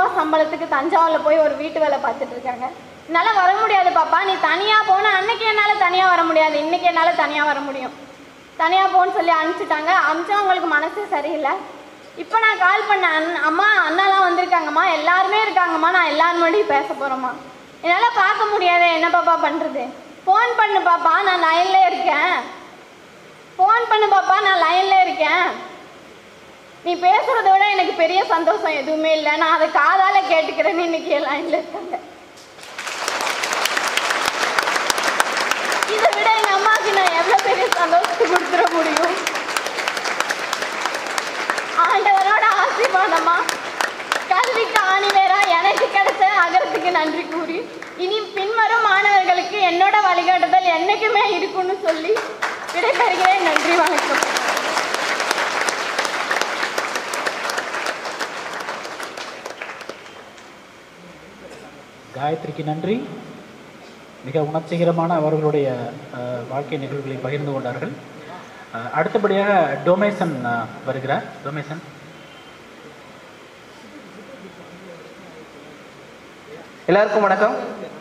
சம்பளத்துக்கு தஞ்சாவூரில் போய் ஒரு வீட்டு வேலை பார்த்துட்டு இருக்காங்க என்னால் வர முடியாது பாப்பா நீ தனியாக போன அன்னைக்கு என்னால் தனியாக வர முடியாது இன்னைக்கு என்னால் தனியாக வர முடியும் தனியாக போன்னு சொல்லி அனுப்பிச்சிட்டாங்க அனுப்பிச்சா அவங்களுக்கு மனசே சரியில்லை இப்போ நான் கால் பண்ணேன் அண் அம்மா அண்ணாலாம் வந்திருக்காங்கம்மா எல்லாருமே இருக்காங்கம்மா நான் எல்லாரும் முன்னாடியும் பேச போகிறேம்மா என்னால் பார்க்க முடியாது என்ன பாப்பா பண்ணுறது ஃபோன் பண்ணு பாப்பா நான் லைனில் இருக்கேன் ஃபோன் பண்ணு பாப்பா நான் லைனில் இருக்கேன் நீ பேசுறத விட எனக்கு பெரிய சந்தோஷம் எதுவுமே இல்லை நான் அதை காதால கேட்டுக்கிறேன்னு இன்னைக்கு என் லைன்ல இருக்காங்க இதை விட எங்க அம்மாவுக்கு நான் எவ்வளவு பெரிய சந்தோஷத்தை கொடுத்துட முடியும் ஆண்டவரோட ஆசீர்வாதமா கல்விக்கு ஆணிவேரா எனக்கு கிடைச்ச அகரத்துக்கு நன்றி கூறி இனி பின்வரும் மாணவர்களுக்கு என்னோட வழிகாட்டுதல் என்னைக்குமே இருக்கும்னு சொல்லி விடைபெறுகிறேன் நன்றி வணக்கம் காயத்ரிக்கு நன்றி மிக உணர்ச்சிகரமான அவர்களுடைய அஹ், வாழ்க்கை நிகழ்வுகளை பகிர்ந்து கொண்டார்கள் அஹ், அடுத்தபடியாக டொமேசன் அஹ், வருகிறார் டொமேசன் எல்லாருக்கும் வணக்கம்